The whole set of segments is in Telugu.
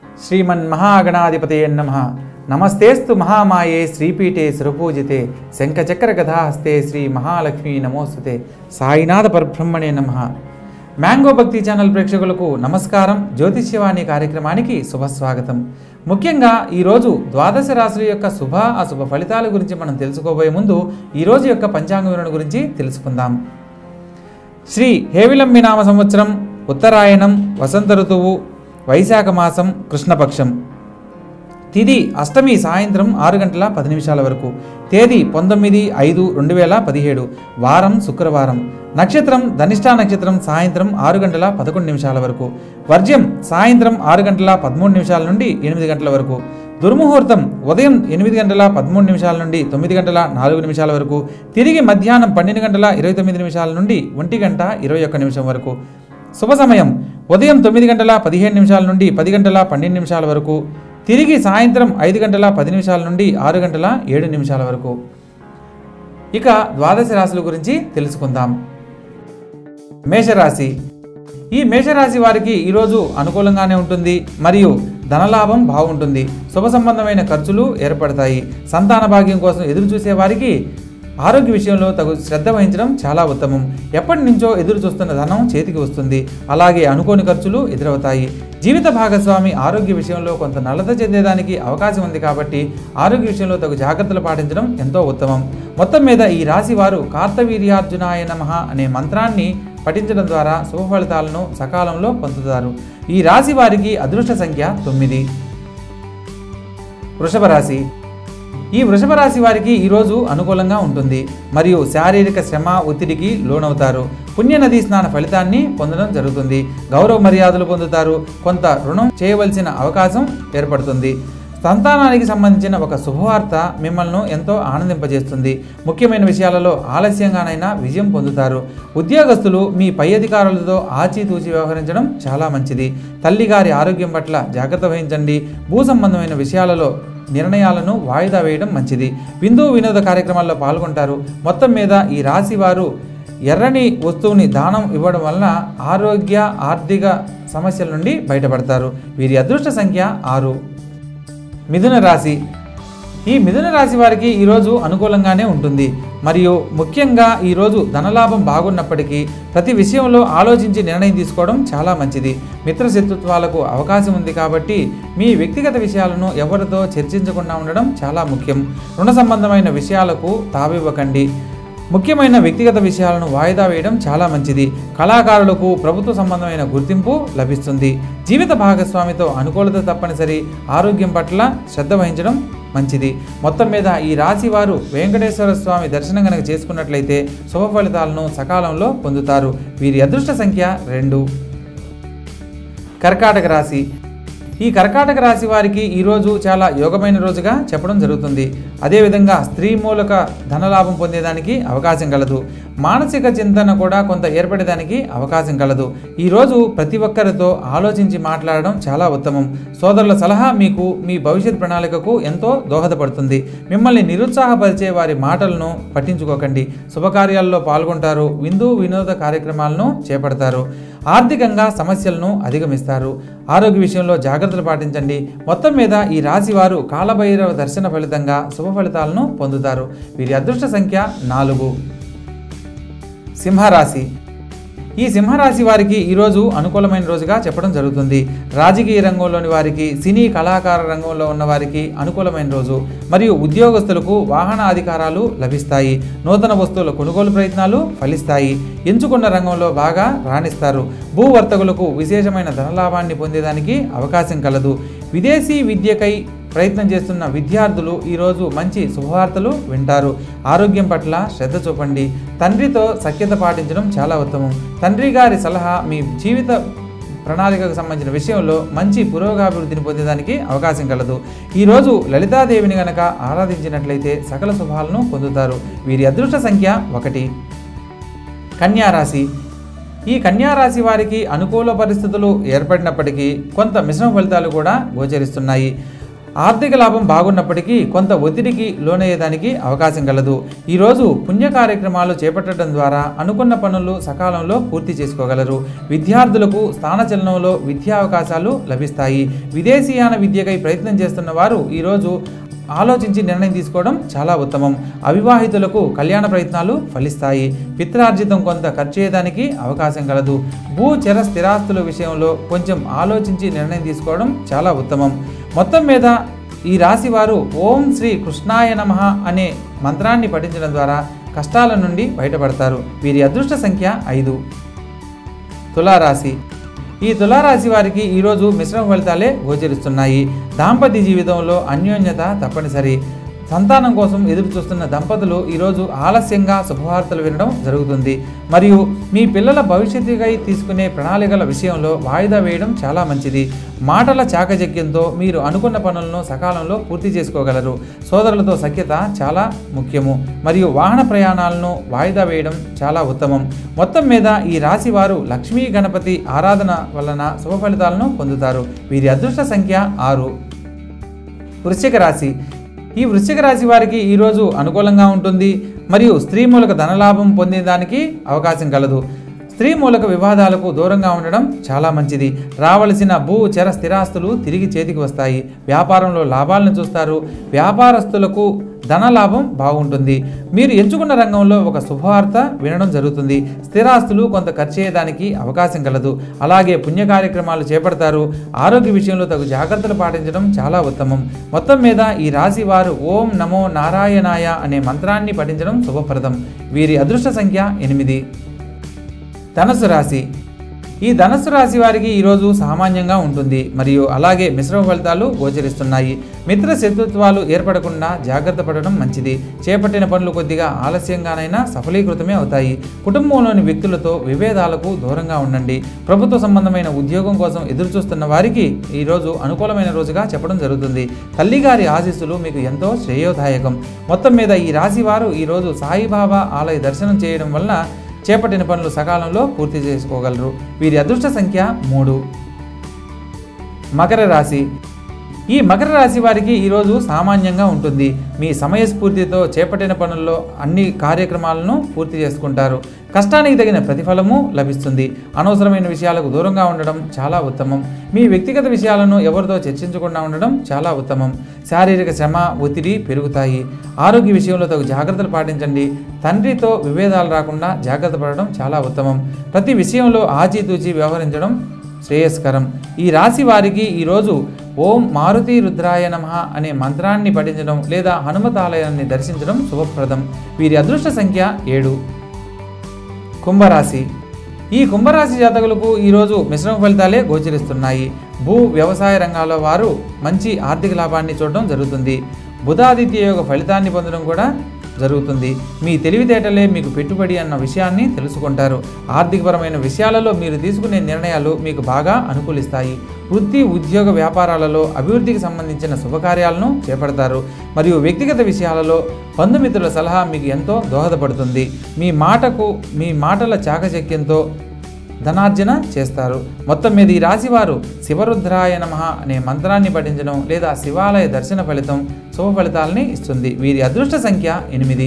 శ్రీమన్మహాగణాధిపతయ నమ నమస్తేస్తు మహామాయే శ్రీపీఠే సురపూజితే శంఖచక్ర గదాహస్తే శ్రీ మహాలక్ష్మీ నమోస్తుతే సాయినాథ పరబ్రహ్మణే నమ మ్యాంగో భక్తి ఛానల్ ప్రేక్షకులకు నమస్కారం జ్యోతిష్యవాణి కార్యక్రమానికి శుభస్వాగతం ముఖ్యంగా ఈరోజు ద్వాదశ రాశుల యొక్క శుభ అశుభ ఫలితాల గురించి మనం తెలుసుకోబోయే ముందు ఈరోజు యొక్క పంచాంగ వివరణ గురించి తెలుసుకుందాం శ్రీ హేవిలంబి నామ సంవత్సరం ఉత్తరాయణం వసంత ఋతువు వైశాఖ మాసం కృష్ణపక్షం తిది అష్టమి సాయంత్రం ఆరు గంటల పది నిమిషాల వరకు తేదీ పంతొమ్మిది ఐదు రెండు వేల పదిహేడు వారం శుక్రవారం నక్షత్రం ధనిష్టా నక్షత్రం సాయంత్రం ఆరు గంటల పదకొండు నిమిషాల వరకు వర్జ్యం సాయంత్రం ఆరు గంటల పదమూడు నిమిషాల నుండి ఎనిమిది గంటల వరకు దుర్ముహూర్తం ఉదయం ఎనిమిది గంటల పదమూడు నిమిషాల నుండి తొమ్మిది గంటల నాలుగు నిమిషాల వరకు తిరిగి మధ్యాహ్నం పన్నెండు గంటల ఇరవై తొమ్మిది నిమిషాల నుండి ఒంటి గంట ఇరవై ఒక్క నిమిషం వరకు శుభ సమయం ఉదయం తొమ్మిది గంటల పదిహేను నిమిషాల నుండి పది గంటల పన్నెండు నిమిషాల వరకు తిరిగి సాయంత్రం ఐదు గంటల పది నిమిషాల నుండి ఆరు గంటల ఏడు నిమిషాల వరకు ఇక ద్వాదశ రాశుల గురించి తెలుసుకుందాం మేషరాశి ఈ మేషరాశి వారికి ఈరోజు అనుకూలంగానే ఉంటుంది మరియు ధనలాభం బాగుంటుంది శుభ సంబంధమైన ఖర్చులు ఏర్పడతాయి సంతాన భాగ్యం కోసం ఎదురు చూసే వారికి ఆరోగ్య విషయంలో తగు శ్రద్ధ వహించడం చాలా ఉత్తమం ఎప్పటి నుంచో ఎదురు చూస్తున్న ధనం చేతికి వస్తుంది అలాగే అనుకోని ఖర్చులు ఎదురవుతాయి జీవిత భాగస్వామి ఆరోగ్య విషయంలో కొంత నలత చెందేదానికి అవకాశం ఉంది కాబట్టి ఆరోగ్య విషయంలో తగు జాగ్రత్తలు పాటించడం ఎంతో ఉత్తమం మొత్తం మీద ఈ రాశి వారు కార్తవీర్యార్జునాయ నమః అనే మంత్రాన్ని పఠించడం ద్వారా శుభ ఫలితాలను సకాలంలో పొందుతారు ఈ రాశి వారికి అదృష్ట సంఖ్య తొమ్మిది వృషభ రాశి ఈ వృషభ రాశి వారికి ఈరోజు అనుకూలంగా ఉంటుంది మరియు శారీరక శ్రమ ఒత్తిడికి లోనవుతారు పుణ్య నదీ స్నాన ఫలితాన్ని పొందడం జరుగుతుంది గౌరవ మర్యాదలు పొందుతారు కొంత రుణం చేయవలసిన అవకాశం ఏర్పడుతుంది సంతానానికి సంబంధించిన ఒక శుభవార్త మిమ్మల్ని ఎంతో ఆనందింపజేస్తుంది ముఖ్యమైన విషయాలలో ఆలస్యంగానైనా విజయం పొందుతారు ఉద్యోగస్తులు మీ పై అధికారులతో ఆచితూచి వ్యవహరించడం చాలా మంచిది తల్లిగారి ఆరోగ్యం పట్ల జాగ్రత్త వహించండి భూ సంబంధమైన విషయాలలో నిర్ణయాలను వాయిదా వేయడం మంచిది విందు వినోద కార్యక్రమాల్లో పాల్గొంటారు మొత్తం మీద ఈ రాశి వారు ఎర్రని వస్తువుని దానం ఇవ్వడం వలన ఆరోగ్య ఆర్థిక సమస్యల నుండి బయటపడతారు వీరి అదృష్ట సంఖ్య ఆరు మిథున రాశి ఈ మిథున రాశి వారికి ఈరోజు అనుకూలంగానే ఉంటుంది మరియు ముఖ్యంగా ఈరోజు ధనలాభం బాగున్నప్పటికీ ప్రతి విషయంలో ఆలోచించి నిర్ణయం తీసుకోవడం చాలా మంచిది మిత్రశత్రుత్వాలకు అవకాశం ఉంది కాబట్టి మీ వ్యక్తిగత విషయాలను ఎవరితో చర్చించకుండా ఉండడం చాలా ముఖ్యం రుణ సంబంధమైన విషయాలకు తావివ్వకండి ముఖ్యమైన వ్యక్తిగత విషయాలను వాయిదా వేయడం చాలా మంచిది కళాకారులకు ప్రభుత్వ సంబంధమైన గుర్తింపు లభిస్తుంది జీవిత భాగస్వామితో అనుకూలత తప్పనిసరి ఆరోగ్యం పట్ల శ్రద్ధ వహించడం మంచిది మొత్తం మీద ఈ రాశి వారు వెంకటేశ్వర స్వామి దర్శనం కనుక చేసుకున్నట్లయితే శుభ ఫలితాలను సకాలంలో పొందుతారు వీరి అదృష్ట సంఖ్య రెండు కర్కాటక రాశి ఈ కర్కాటక రాశి వారికి ఈరోజు చాలా యోగమైన రోజుగా చెప్పడం జరుగుతుంది అదేవిధంగా స్త్రీ మూలక ధనలాభం పొందేదానికి అవకాశం కలదు మానసిక చింతన కూడా కొంత ఏర్పడేదానికి అవకాశం కలదు ఈరోజు ప్రతి ఒక్కరితో ఆలోచించి మాట్లాడడం చాలా ఉత్తమం సోదరుల సలహా మీకు మీ భవిష్యత్ ప్రణాళికకు ఎంతో దోహదపడుతుంది మిమ్మల్ని నిరుత్సాహపరిచే వారి మాటలను పట్టించుకోకండి శుభకార్యాల్లో పాల్గొంటారు విందు వినోద కార్యక్రమాలను చేపడతారు ఆర్థికంగా సమస్యలను అధిగమిస్తారు ఆరోగ్య విషయంలో జాగ్రత్తలు పాటించండి మొత్తం మీద ఈ రాశి వారు కాలభైరవ దర్శన ఫలితంగా శుభ ఫలితాలను పొందుతారు వీరి అదృష్ట సంఖ్య నాలుగు సింహరాశి ఈ సింహరాశి వారికి ఈరోజు అనుకూలమైన రోజుగా చెప్పడం జరుగుతుంది రాజకీయ రంగంలోని వారికి సినీ కళాకార రంగంలో ఉన్న వారికి అనుకూలమైన రోజు మరియు ఉద్యోగస్తులకు వాహన అధికారాలు లభిస్తాయి నూతన వస్తువుల కొనుగోలు ప్రయత్నాలు ఫలిస్తాయి ఎంచుకున్న రంగంలో బాగా రాణిస్తారు భూవర్తకులకు విశేషమైన ధనలాభాన్ని పొందేదానికి అవకాశం కలదు విదేశీ విద్యకై ప్రయత్నం చేస్తున్న విద్యార్థులు ఈరోజు మంచి శుభవార్తలు వింటారు ఆరోగ్యం పట్ల శ్రద్ధ చూపండి తండ్రితో సఖ్యత పాటించడం చాలా ఉత్తమం తండ్రి గారి సలహా మీ జీవిత ప్రణాళికకు సంబంధించిన విషయంలో మంచి పురోగాభివృద్ధిని పొందేదానికి అవకాశం కలదు ఈరోజు లలితాదేవిని గనక ఆరాధించినట్లయితే సకల శుభాలను పొందుతారు వీరి అదృష్ట సంఖ్య ఒకటి కన్యారాశి ఈ కన్యారాశి వారికి అనుకూల పరిస్థితులు ఏర్పడినప్పటికీ కొంత మిశ్రమ ఫలితాలు కూడా గోచరిస్తున్నాయి ఆర్థిక లాభం బాగున్నప్పటికీ కొంత ఒత్తిడికి లోనయ్యేదానికి అవకాశం కలదు ఈరోజు పుణ్య కార్యక్రమాలు చేపట్టడం ద్వారా అనుకున్న పనులు సకాలంలో పూర్తి చేసుకోగలరు విద్యార్థులకు స్థానచలనంలో విద్యా అవకాశాలు లభిస్తాయి విదేశీయాన విద్యకై ప్రయత్నం చేస్తున్న వారు ఈరోజు ఆలోచించి నిర్ణయం తీసుకోవడం చాలా ఉత్తమం అవివాహితులకు కళ్యాణ ప్రయత్నాలు ఫలిస్తాయి పిత్రార్జితం కొంత ఖర్చు చేయడానికి అవకాశం కలదు భూ చర స్థిరాస్తుల విషయంలో కొంచెం ఆలోచించి నిర్ణయం తీసుకోవడం చాలా ఉత్తమం మొత్తం మీద ఈ రాశి వారు ఓం శ్రీ కృష్ణాయ నమః అనే మంత్రాన్ని పఠించడం ద్వారా కష్టాల నుండి బయటపడతారు వీరి అదృష్ట సంఖ్య ఐదు తులారాశి ఈ తులారాశి వారికి ఈరోజు మిశ్రమ ఫలితాలే గోచరిస్తున్నాయి దాంపత్య జీవితంలో అన్యోన్యత తప్పనిసరి సంతానం కోసం ఎదురు చూస్తున్న దంపతులు ఈరోజు ఆలస్యంగా శుభవార్తలు వినడం జరుగుతుంది మరియు మీ పిల్లల భవిష్యత్తుకై తీసుకునే ప్రణాళికల విషయంలో వాయిదా వేయడం చాలా మంచిది మాటల చాకచక్యంతో మీరు అనుకున్న పనులను సకాలంలో పూర్తి చేసుకోగలరు సోదరులతో సఖ్యత చాలా ముఖ్యము మరియు వాహన ప్రయాణాలను వాయిదా వేయడం చాలా ఉత్తమం మొత్తం మీద ఈ రాశి వారు లక్ష్మీ గణపతి ఆరాధన వలన శుభ ఫలితాలను పొందుతారు వీరి అదృష్ట సంఖ్య ఆరు వృశ్చిక రాశి ఈ వృశ్చిక రాశి వారికి ఈరోజు అనుకూలంగా ఉంటుంది మరియు స్త్రీ మూలక ధనలాభం పొందేదానికి అవకాశం కలదు స్త్రీ మూలక వివాదాలకు దూరంగా ఉండడం చాలా మంచిది రావలసిన భూ చర స్థిరాస్తులు తిరిగి చేతికి వస్తాయి వ్యాపారంలో లాభాలను చూస్తారు వ్యాపారస్తులకు ధన లాభం బాగుంటుంది మీరు ఎంచుకున్న రంగంలో ఒక శుభవార్త వినడం జరుగుతుంది స్థిరాస్తులు కొంత ఖర్చు చేయడానికి అవకాశం కలదు అలాగే పుణ్య కార్యక్రమాలు చేపడతారు ఆరోగ్య విషయంలో తగు జాగ్రత్తలు పాటించడం చాలా ఉత్తమం మొత్తం మీద ఈ రాశి వారు ఓం నమో నారాయణాయ అనే మంత్రాన్ని పఠించడం శుభప్రదం వీరి అదృష్ట సంఖ్య ఎనిమిది ధనస్సు రాశి ఈ ధనస్సు రాశి వారికి ఈరోజు సామాన్యంగా ఉంటుంది మరియు అలాగే మిశ్రమ ఫలితాలు గోచరిస్తున్నాయి మిత్ర శత్రుత్వాలు ఏర్పడకుండా జాగ్రత్త పడడం మంచిది చేపట్టిన పనులు కొద్దిగా ఆలస్యంగానైనా సఫలీకృతమే అవుతాయి కుటుంబంలోని వ్యక్తులతో విభేదాలకు దూరంగా ఉండండి ప్రభుత్వ సంబంధమైన ఉద్యోగం కోసం ఎదురుచూస్తున్న వారికి ఈరోజు అనుకూలమైన రోజుగా చెప్పడం జరుగుతుంది తల్లిగారి ఆశీస్సులు మీకు ఎంతో శ్రేయోదాయకం మొత్తం మీద ఈ రాశి వారు ఈరోజు సాయిబాబా ఆలయ దర్శనం చేయడం వల్ల చేపట్టిన పనులు సకాలంలో పూర్తి చేసుకోగలరు వీరి అదృష్ట సంఖ్య మూడు మకర రాశి ఈ మకర రాశి వారికి ఈరోజు సామాన్యంగా ఉంటుంది మీ సమయస్ఫూర్తితో చేపట్టిన పనుల్లో అన్ని కార్యక్రమాలను పూర్తి చేసుకుంటారు కష్టానికి తగిన ప్రతిఫలము లభిస్తుంది అనవసరమైన విషయాలకు దూరంగా ఉండడం చాలా ఉత్తమం మీ వ్యక్తిగత విషయాలను ఎవరితో చర్చించకుండా ఉండడం చాలా ఉత్తమం శారీరక శ్రమ ఒత్తిడి పెరుగుతాయి ఆరోగ్య విషయంలో తగు జాగ్రత్తలు పాటించండి తండ్రితో విభేదాలు రాకుండా జాగ్రత్త పడడం చాలా ఉత్తమం ప్రతి విషయంలో ఆచితూచి వ్యవహరించడం శ్రేయస్కరం ఈ రాశి వారికి ఈరోజు ఓం మారుతి రుద్రాయ నమః అనే మంత్రాన్ని పఠించడం లేదా హనుమతాలయాన్ని దర్శించడం శుభప్రదం వీరి అదృష్ట సంఖ్య ఏడు కుంభరాశి ఈ కుంభరాశి జాతకులకు ఈరోజు మిశ్రమ ఫలితాలే గోచరిస్తున్నాయి భూ వ్యవసాయ రంగాల్లో వారు మంచి ఆర్థిక లాభాన్ని చూడడం జరుగుతుంది బుధాదిత్య యోగ ఫలితాన్ని పొందడం కూడా జరుగుతుంది మీ తెలివితేటలే మీకు పెట్టుబడి అన్న విషయాన్ని తెలుసుకుంటారు ఆర్థికపరమైన విషయాలలో మీరు తీసుకునే నిర్ణయాలు మీకు బాగా అనుకూలిస్తాయి వృత్తి ఉద్యోగ వ్యాపారాలలో అభివృద్ధికి సంబంధించిన శుభకార్యాలను చేపడతారు మరియు వ్యక్తిగత విషయాలలో బంధుమిత్రుల సలహా మీకు ఎంతో దోహదపడుతుంది మీ మాటకు మీ మాటల చాకచక్యంతో ధనార్జన చేస్తారు మొత్తం మీద ఈ రాశివారు శివరుద్రాయ నమః అనే మంత్రాన్ని పఠించడం లేదా శివాలయ దర్శన ఫలితం శుభ ఫలితాలని ఇస్తుంది వీరి అదృష్ట సంఖ్య ఎనిమిది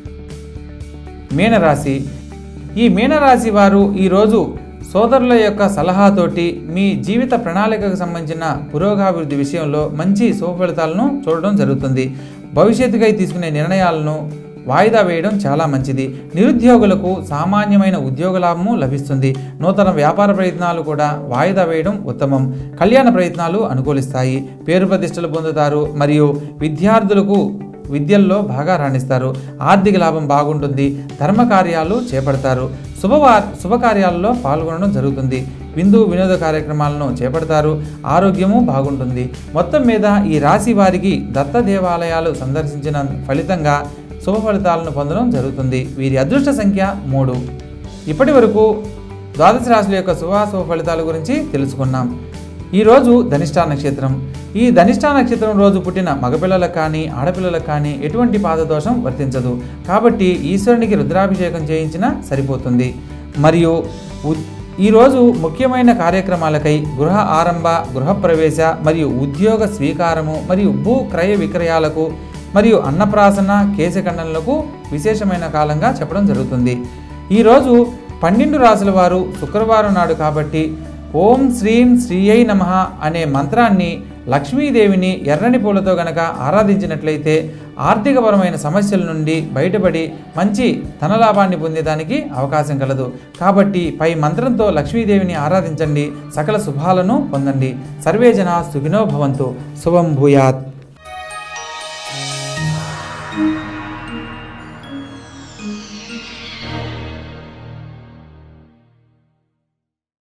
మీనరాశి ఈ మీనరాశి వారు ఈరోజు సోదరుల యొక్క సలహాతోటి మీ జీవిత ప్రణాళికకు సంబంధించిన పురోగాభివృద్ధి విషయంలో మంచి శుభ ఫలితాలను చూడడం జరుగుతుంది భవిష్యత్తుకై తీసుకునే నిర్ణయాలను వాయిదా వేయడం చాలా మంచిది నిరుద్యోగులకు సామాన్యమైన ఉద్యోగ లాభము లభిస్తుంది నూతన వ్యాపార ప్రయత్నాలు కూడా వాయిదా వేయడం ఉత్తమం కళ్యాణ ప్రయత్నాలు అనుకూలిస్తాయి పేరు ప్రతిష్టలు పొందుతారు మరియు విద్యార్థులకు విద్యల్లో బాగా రాణిస్తారు ఆర్థిక లాభం బాగుంటుంది ధర్మ కార్యాలు చేపడతారు శుభవా శుభకార్యాలలో పాల్గొనడం జరుగుతుంది విందు వినోద కార్యక్రమాలను చేపడతారు ఆరోగ్యము బాగుంటుంది మొత్తం మీద ఈ రాశి వారికి దత్త దేవాలయాలు సందర్శించిన ఫలితంగా శుభ ఫలితాలను పొందడం జరుగుతుంది వీరి అదృష్ట సంఖ్య మూడు ఇప్పటి వరకు ద్వాదశ రాశుల యొక్క శుభాశుభ ఫలితాల గురించి తెలుసుకున్నాం ఈరోజు ధనిష్టా నక్షత్రం ఈ ధనిష్టా నక్షత్రం రోజు పుట్టిన మగపిల్లలకు కానీ ఆడపిల్లలకు కానీ ఎటువంటి పాదదోషం వర్తించదు కాబట్టి ఈశ్వరునికి రుద్రాభిషేకం చేయించినా సరిపోతుంది మరియు ఉ- ఈరోజు ముఖ్యమైన కార్యక్రమాలకై గృహ ఆరంభ గృహప్రవేశ మరియు ఉద్యోగ స్వీకారము మరియు భూ క్రయ విక్రయాలకు మరియు అన్నప్రాసన కేశఖండనలకు విశేషమైన కాలంగా చెప్పడం జరుగుతుంది ఈరోజు పన్నెండు రాసుల వారు శుక్రవారం నాడు కాబట్టి ఓం శ్రీం శ్రీయై నమః అనే మంత్రాన్ని లక్ష్మీదేవిని ఎర్రని పూలతో గనక ఆరాధించినట్లయితే ఆర్థికపరమైన సమస్యల నుండి బయటపడి మంచి ధనలాభాన్ని పొందేదానికి అవకాశం కలదు కాబట్టి పై మంత్రంతో లక్ష్మీదేవిని ఆరాధించండి సకల శుభాలను పొందండి సర్వే జనా సుఖినో భవంతు శుభం భూయాత్